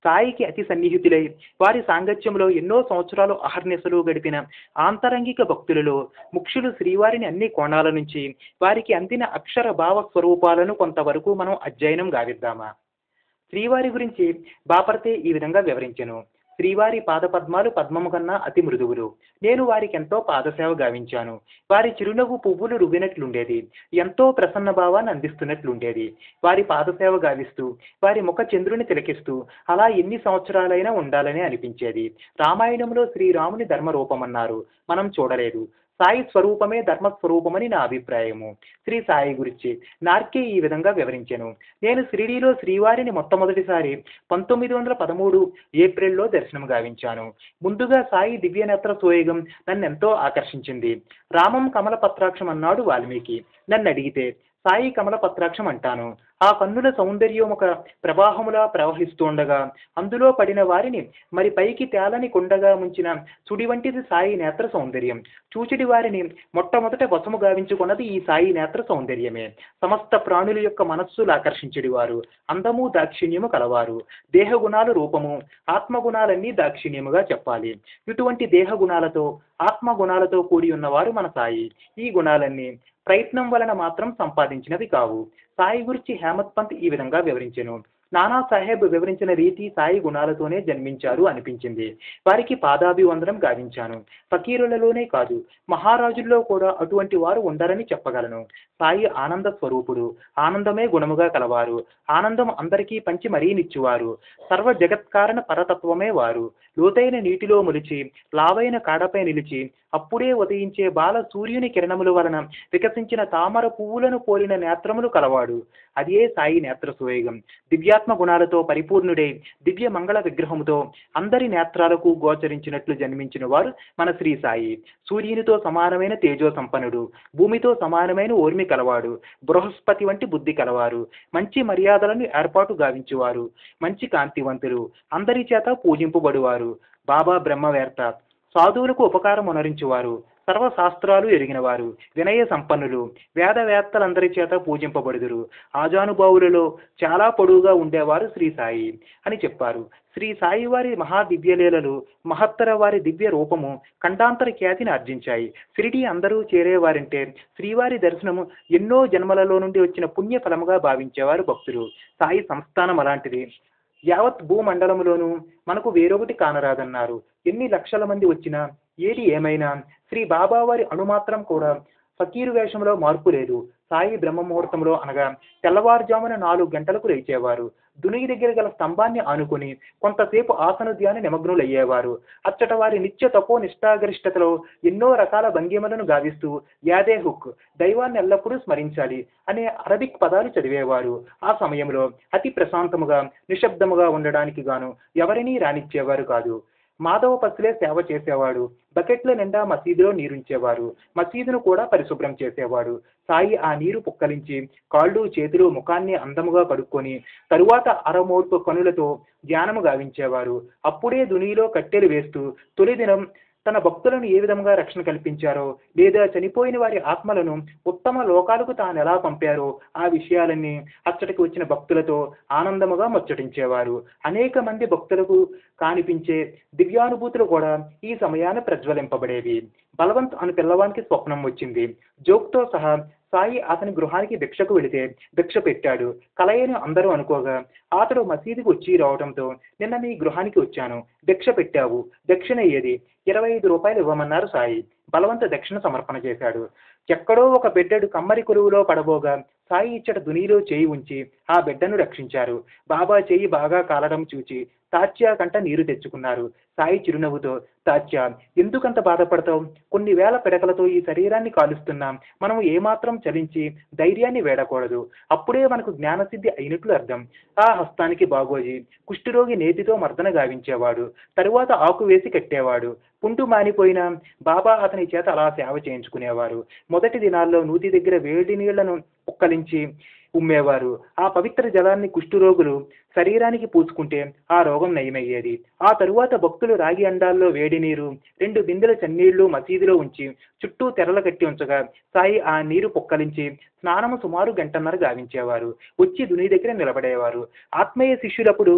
సాయికి అతి సన్నిహితులై వారి సాంగత్యంలో ఎన్నో సంవత్సరాలు అహర్నిశలు గడిపిన ఆంతరంగిక భక్తులలో ముఖ్యులు శ్రీవారిని అన్ని కోణాల నుంచి వారికి అందిన అక్షర భావ స్వరూపాలను కొంతవరకు మనం అధ్యయనం గావిద్దామా శ్రీవారి గురించి బాపర్తే ఈ విధంగా వివరించెను శ్రీవారి పాదపద్మాలు పద్మము కన్నా అతి మృదువులు నేను వారికి ఎంతో పాదసేవ గావించాను వారి చిరునవ్వు పువ్వులు రువ్వినట్లుండేది ఎంతో ప్రసన్న భావాన్ని అందిస్తున్నట్లుండేది వారి పాదసేవ గావిస్తూ వారి ముఖ చంద్రుని తిలకిస్తూ అలా ఎన్ని సంవత్సరాలైనా ఉండాలని అనిపించేది రామాయణంలో శ్రీరాముని ధర్మ రూపమన్నారు మనం చూడలేదు సాయి స్వరూపమే ధర్మ స్వరూపమని నా అభిప్రాయము శ్రీ సాయి గురించి నార్కే ఈ విధంగా వివరించాను నేను షిరిడీలో శ్రీవారిని మొట్టమొదటిసారి పంతొమ్మిది వందల పదమూడు ఏప్రిల్లో దర్శనం గావించాను ముందుగా సాయి దివ్యనేత్ర సోయగం నన్ను ఎంతో ఆకర్షించింది రామం కమల పత్రాక్షం అన్నాడు వాల్మీకి నన్ను అడిగితే సాయి కమల పత్రాక్షం అంటాను ఆ కన్నుల సౌందర్యం ఒక ప్రవాహములా ప్రవహిస్తుండగా అందులో పడిన వారిని మరి పైకి తేలని కొండగా ముంచిన సుడి వంటిది సాయి నేత్ర సౌందర్యం చూచిడి వారిని మొట్టమొదట వశము గావించుకున్నది ఈ సాయి నేత్ర సౌందర్యమే సమస్త ప్రాణుల యొక్క మనస్సులు ఆకర్షించడి వారు అందము దాక్షిణ్యము కలవారు దేహ గుణాలు రూపము ఆత్మ గుణాలన్నీ దాక్షిణ్యముగా చెప్పాలి ఇటువంటి దేహ గుణాలతో ఆత్మ గుణాలతో కూడి ఉన్నవారు మన సాయి ఈ గుణాలన్నీ ప్రయత్నం వలన మాత్రం సంపాదించినవి కావు సాయి గురించి హేమత్ పంత్ ఈ విధంగా వివరించెను నానా సాహెబ్ వివరించిన రీతి సాయి గుణాలతోనే జన్మించారు అనిపించింది వారికి పాదాభివందనం గావించాను ఫకీరులలోనే కాదు మహారాజుల్లో కూడా అటువంటి వారు ఉండరని చెప్పగలను సాయి ఆనంద స్వరూపుడు ఆనందమే గుణముగా కలవారు ఆనందం అందరికీ పంచి మరీ నిచ్చువారు సర్వ జగత్కారణ పరతత్వమే వారు లోతైన నీటిలో మొలిచి లావైన కాడపై నిలిచి అప్పుడే ఉదయించే బాల సూర్యుని కిరణముల వలన వికసించిన తామర పువ్వులను పోలిన నేత్రములు కలవాడు అదే సాయి నేత్ర సోయగం దివ్యాత్మ గుణాలతో పరిపూర్ణుడై దివ్య మంగళ విగ్రహముతో అందరి నేత్రాలకు గోచరించినట్లు జన్మించిన వారు మన శ్రీ సాయి సూర్యునితో సమానమైన తేజో సంపన్నుడు భూమితో సమానమైన ఓర్మి కలవాడు బృహస్పతి వంటి బుద్ధి కలవారు మంచి మర్యాదలను ఏర్పాటు గావించువారు మంచి కాంతివంతులు అందరి చేత పూజింపబడువారు బాబా బ్రహ్మవేత్త సాధువులకు ఉపకారం ఉనరించువారు సర్వశాస్త్రాలు ఎరిగినవారు వినయ సంపన్నులు వేదవేత్తలందరి చేత పూజింపబడుదురు ఆజానుభావులలో చాలా పొడువుగా ఉండేవారు శ్రీ సాయి అని చెప్పారు శ్రీ సాయి వారి మహా దివ్యలీలలు మహత్తర వారి దివ్య రూపము ఖండాంతర ఖ్యాతిని ఆర్జించాయి షిరిడి అందరూ చేరేవారంటే శ్రీవారి దర్శనము ఎన్నో జన్మలలో నుండి వచ్చిన పుణ్య ఫలముగా భావించేవారు భక్తులు సాయి సంస్థానం అలాంటిది యావత్ భూమండలములోనూ మనకు వేరొకటి కానరాదన్నారు ఎన్ని లక్షల మంది వచ్చినా ఏది ఏమైనా శ్రీ బాబా వారి అణుమాత్రం కూడా ఫకీరు వేషంలో మార్పు లేదు సాయి బ్రహ్మ ముహూర్తంలో అనగా తెల్లవారుజామున నాలుగు గంటలకు లేచేవారు దునిగి దగ్గర గల స్తంభాన్ని ఆనుకుని కొంతసేపు ఆసన ధ్యాన నిమగ్నులయ్యేవారు అచ్చట వారి నిత్య తపో నిష్ఠాగరిష్టతలో ఎన్నో రకాల భంగిమలను గావిస్తూ యాదే హుక్ దైవాన్ని ఎల్లప్పుడూ స్మరించాలి అనే అరబిక్ పదాలు చదివేవారు ఆ సమయంలో అతి ప్రశాంతముగా నిశ్శబ్దముగా ఉండడానికి గాను ఎవరినీ రానిచ్చేవారు కాదు మాధవ పసులే సేవ చేసేవాడు బకెట్ల నిండా మసీదులో నీరుంచేవారు మసీదును కూడా పరిశుభ్రం చేసేవాడు సాయి ఆ నీరు పుక్కలించి కాళ్ళు చేతులు ముఖాన్ని అందముగా కడుక్కొని తరువాత అరమోడ్పు కనులతో ధ్యానము గావించేవారు అప్పుడే దునిలో కట్టెలు వేస్తూ తొలి దినం తన భక్తులను ఏ విధంగా రక్షణ కల్పించారో లేదా చనిపోయిన వారి ఆత్మలను ఉత్తమ లోకాలకు తాను ఎలా పంపారో ఆ విషయాలన్నీ అచ్చటికి వచ్చిన భక్తులతో ఆనందముగా ముచ్చటించేవారు అనేక మంది భక్తులకు కానిపించే దివ్యానుభూతులు కూడా ఈ సమయాన ప్రజ్వలింపబడేవి బలవంత్ అను పిల్లవానికి స్వప్నం వచ్చింది జోక్తో సహా సాయి అతని గృహానికి భిక్షకు వెళితే భిక్ష పెట్టాడు కలయని అందరూ అనుకోగా అతడు మసీదుకు వచ్చి రావడంతో నిన్న మీ గృహానికి వచ్చాను భిక్ష పెట్టావు దక్షిణ ఏది ఇరవై ఐదు రూపాయలు ఇవ్వమన్నారు సాయి బలవంత దక్షిణ సమర్పణ చేశాడు ఎక్కడో ఒక బిడ్డడు కమ్మరి కొలువులో పడబోగా సాయి ఇచ్చట దునిలో చేయి ఉంచి ఆ బిడ్డను రక్షించారు బాబా చేయి బాగా కాలడం చూచి తాత్యా కంట నీరు తెచ్చుకున్నారు సాయి చిరునవ్వుతో తాత్యా ఎందుకంత బాధపడతావు కొన్ని వేల పిడకలతో ఈ శరీరాన్ని కాలుస్తున్నాం మనం ఏమాత్రం చలించి ధైర్యాన్ని వేడకూడదు అప్పుడే మనకు జ్ఞానసిద్ధి అయినట్లు అర్థం ఆ హస్తానికి బాగోజీ కుష్ఠరోగి నేతితో మర్దన గావించేవాడు తరువాత ఆకు వేసి కట్టేవాడు పుండు మానిపోయిన బాబా అతని చేత అలా సేవ చేయించుకునేవారు మొదటి దినాల్లో నూతి దగ్గర వేడి నీళ్లను పుక్కలించి ఉమ్మేవారు ఆ పవిత్ర జలాన్ని కుష్ఠరోగులు శరీరానికి పూసుకుంటే ఆ రోగం నయమయ్యేది ఆ తరువాత భక్తులు రాగి అండాల్లో వేడి నీరు రెండు బిందెల చన్నీళ్లు మసీదులో ఉంచి చుట్టూ తెరలు కట్టి ఉంచగా సాయి ఆ నీరు పొక్కలించి స్నానము సుమారు గంటన్నర గావించేవారు వచ్చి దుని దగ్గర నిలబడేవారు ఆత్మీయ శిష్యులప్పుడు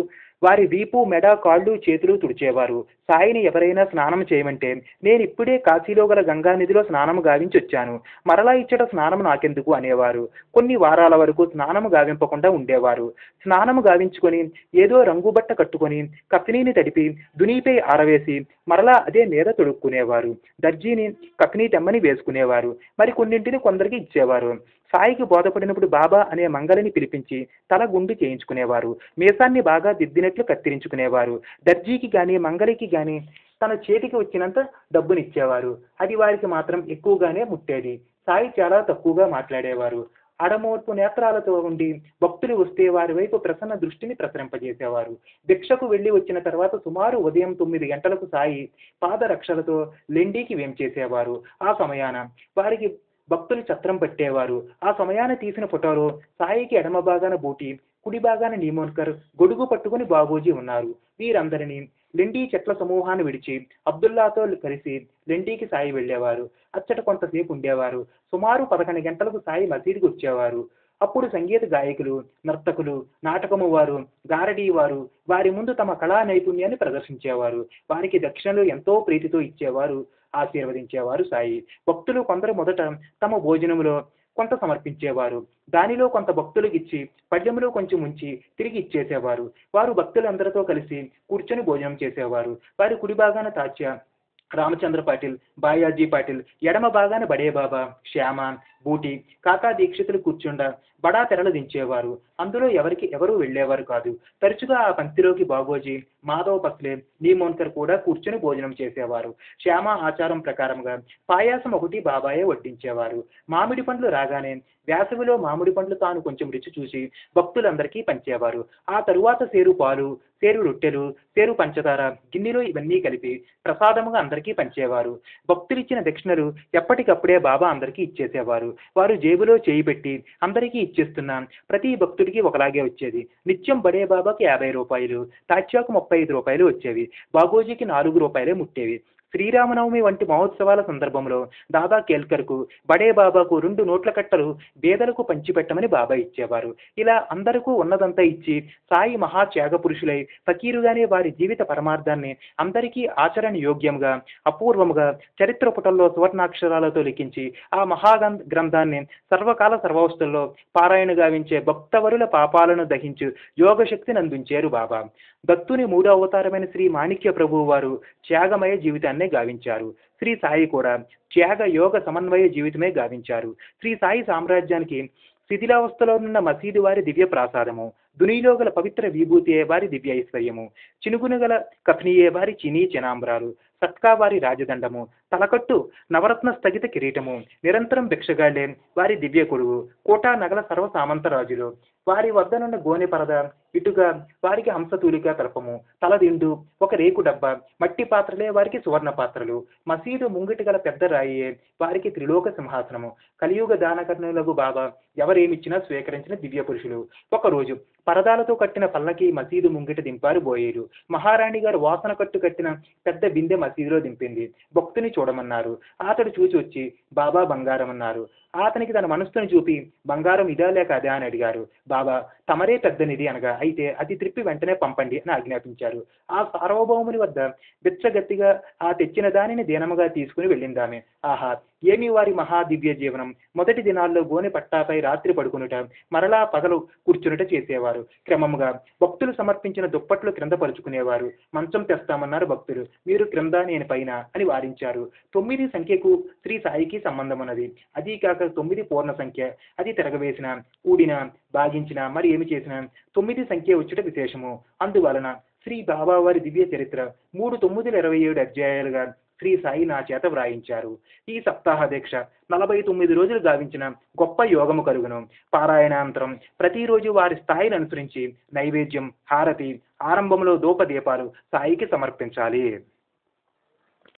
వారి వీపు మెడ కాళ్ళు చేతులు తుడిచేవారు సాయిని ఎవరైనా స్నానం చేయమంటే నేను ఇప్పుడే కాశీలో గల గంగా నదిలో స్నానం గావించి వచ్చాను మరలా ఇచ్చట స్నానం నాకెందుకు అనేవారు కొన్ని వారాల వరకు స్నానము గావింపకుండా ఉండేవారు స్నానము గావించుకొని ఏదో రంగు బట్ట కట్టుకొని కఫినీని తడిపి దునీపై ఆరవేసి మరలా అదే మీద తొడుక్కునేవారు దర్జీని కఫినీ తెమ్మని వేసుకునేవారు మరి కొన్నింటిని కొందరికి ఇచ్చేవారు సాయికి బోధపడినప్పుడు బాబా అనే మంగళని పిలిపించి తల గుండు చేయించుకునేవారు మీసాన్ని బాగా దిద్దినట్లు కత్తిరించుకునేవారు దర్జీకి కానీ మంగళికి కానీ తన చేతికి వచ్చినంత డబ్బునిచ్చేవారు అది వారికి మాత్రం ఎక్కువగానే ముట్టేది సాయి చాలా తక్కువగా మాట్లాడేవారు అడమోర్పు నేత్రాలతో ఉండి భక్తులు వస్తే వారి వైపు ప్రసన్న దృష్టిని ప్రసరింపజేసేవారు భిక్షకు వెళ్ళి వచ్చిన తర్వాత సుమారు ఉదయం తొమ్మిది గంటలకు సాయి పాదరక్షలతో లెండీకి వేం చేసేవారు ఆ సమయాన వారికి భక్తులు చత్రం పట్టేవారు ఆ సమయాన తీసిన ఫోటోలో సాయికి ఎడమ భాగాన బూటి కుడి భాగాన నీమోన్కర్ గొడుగు పట్టుకుని బాబూజీ ఉన్నారు వీరందరినీ లెండీ చెట్ల సమూహాన్ని విడిచి అబ్దుల్లాతో కలిసి లెండీకి సాయి వెళ్ళేవారు అచ్చట కొంతసేపు ఉండేవారు సుమారు పదకొండు గంటలకు సాయి మసీదుకి వచ్చేవారు అప్పుడు సంగీత గాయకులు నర్తకులు నాటకము వారు గారడీ వారు వారి ముందు తమ కళా నైపుణ్యాన్ని ప్రదర్శించేవారు వారికి దక్షిణలు ఎంతో ప్రీతితో ఇచ్చేవారు ఆశీర్వదించేవారు సాయి భక్తులు కొందరు మొదట తమ భోజనములో కొంత సమర్పించేవారు దానిలో కొంత భక్తులకు ఇచ్చి పళ్ళెములో కొంచెం ఉంచి తిరిగి ఇచ్చేసేవారు వారు భక్తులందరితో కలిసి కూర్చొని భోజనం చేసేవారు వారి కుడి భాగాన తాత్య రామచంద్ర పాటిల్ బాయాజీ పాటిల్ ఎడమ భాగాన బడే బాబా శ్యామ బూటి కాకా దీక్షితులు కూర్చుండ బడా తెరలు దించేవారు అందులో ఎవరికి ఎవరూ వెళ్ళేవారు కాదు తరచుగా ఆ పంక్తిలోకి బాగోజీ మాధవ్ పస్లే నీమోన్కర్ కూడా కూర్చొని భోజనం చేసేవారు శ్యామ ఆచారం ప్రకారంగా పాయాసం ఒకటి బాబాయే వడ్డించేవారు మామిడి పండ్లు రాగానే వేసవిలో మామిడి పండ్లు తాను కొంచెం రుచి చూసి భక్తులందరికీ పంచేవారు ఆ తరువాత సేరు పాలు సేరు రొట్టెలు సేరు పంచదార గిన్నెలో ఇవన్నీ కలిపి ప్రసాదముగా అందరికీ పంచేవారు భక్తులిచ్చిన దక్షిణలు ఎప్పటికప్పుడే బాబా అందరికీ ఇచ్చేసేవారు వారు జేబులో చేయి పెట్టి అందరికీ ఇచ్చేస్తున్నాం ప్రతి భక్తుడికి ఒకలాగే వచ్చేది నిత్యం బడే బాబాకి యాభై రూపాయలు తాత్యాకు ముప్పై ఐదు రూపాయలు వచ్చేవి బాగోజీకి నాలుగు రూపాయలే ముట్టేవి శ్రీరామనవమి వంటి మహోత్సవాల సందర్భంలో దాదా కేల్కర్కు బడే బాబాకు రెండు నోట్ల కట్టలు పేదలకు పంచిపెట్టమని బాబా ఇచ్చేవారు ఇలా అందరికీ ఉన్నదంతా ఇచ్చి సాయి మహా త్యాగ పురుషులై ఫకీరుగానే వారి జీవిత పరమార్థాన్ని అందరికీ ఆచరణ యోగ్యంగా అపూర్వముగా చరిత్ర పుటల్లో సువర్ణాక్షరాలతో లిఖించి ఆ మహా గ్రంథాన్ని సర్వకాల సర్వవస్తుల్లో పారాయణ గావించే భక్తవరుల పాపాలను దహించు యోగశక్తిని అందించారు బాబా దత్తుని మూడో అవతారమైన శ్రీ మాణిక్య ప్రభువు వారు త్యాగమయ జీవితాన్నే గావించారు శ్రీ సాయి కూడా త్యాగ యోగ సమన్వయ జీవితమే గావించారు శ్రీ సాయి సామ్రాజ్యానికి శిథిలావస్థలో ఉన్న మసీదు వారి దివ్య ప్రాసాదము దునిలో గల పవిత్ర విభూతియే వారి దివ్య ఐశ్వర్యము చినుగును గల కఫ్నియే వారి చినీ చినాంబరాలు సత్కా వారి రాజదండము తలకట్టు నవరత్న స్థగిత కిరీటము నిరంతరం భిక్షగాళ్లే వారి దివ్య కొడువు కోటా నగల సర్వ సామంత రాజులు వారి వద్దనున్న గోనె పరద ఇటుగా వారికి హంసతూలిక తలపము తలదిండు ఒక రేకు డబ్బా మట్టి పాత్రలే వారికి సువర్ణ పాత్రలు మసీదు ముంగిటి గల పెద్ద రాయియే వారికి త్రిలోక సింహాసనము కలియుగ దానకర్ణులకు బాబా ఎవరేమిచ్చినా స్వీకరించిన దివ్య పురుషులు ఒకరోజు పరదాలతో కట్టిన పల్లకి మసీదు ముంగిట దింపారు బోయేరు మహారాణి గారు వాసన కట్టు కట్టిన పెద్ద బిందె మసీదులో దింపింది భక్తుని చూడమన్నారు అతడు చూసి వచ్చి బాబా బంగారం అన్నారు అతనికి తన మనస్సును చూపి బంగారం ఇదా లేక అదే అని అడిగారు బాబా తమరే పెద్ద నిధి అనగా అయితే అది త్రిప్పి వెంటనే పంపండి అని ఆజ్ఞాపించారు ఆ సార్వభౌముని వద్ద బిచ్చగత్తిగా ఆ తెచ్చిన దానిని దీనముగా తీసుకుని వెళ్ళిందామె ఆహా ఏమి వారి మహా దివ్య జీవనం మొదటి దినాల్లో గోనె పట్టాపై రాత్రి పడుకునుట మరలా పగలు కూర్చునుట చేసేవారు క్రమముగా భక్తులు సమర్పించిన దుప్పట్లు క్రింద పరుచుకునేవారు మంచం తెస్తామన్నారు భక్తులు మీరు క్రింద నేను పైన అని వారించారు తొమ్మిది సంఖ్యకు శ్రీ సాయికి సంబంధం ఉన్నది అది కాక తొమ్మిది పూర్ణ సంఖ్య అది తిరగవేసిన కూడిన భాగించిన మరి ఏమి చేసిన తొమ్మిది సంఖ్య వచ్చుట విశేషము అందువలన శ్రీ బాబావారి దివ్య చరిత్ర మూడు తొమ్మిది ఇరవై ఏడు అధ్యాయాలుగా శ్రీ సాయి నా చేత వ్రాయించారు ఈ సప్తాహ దీక్ష నలభై తొమ్మిది రోజులు గావించిన గొప్ప యోగము కలుగును పారాయణాంతరం ప్రతిరోజు వారి స్థాయిని అనుసరించి నైవేద్యం హారతి ఆరంభంలో దూపదీపాలు సాయికి సమర్పించాలి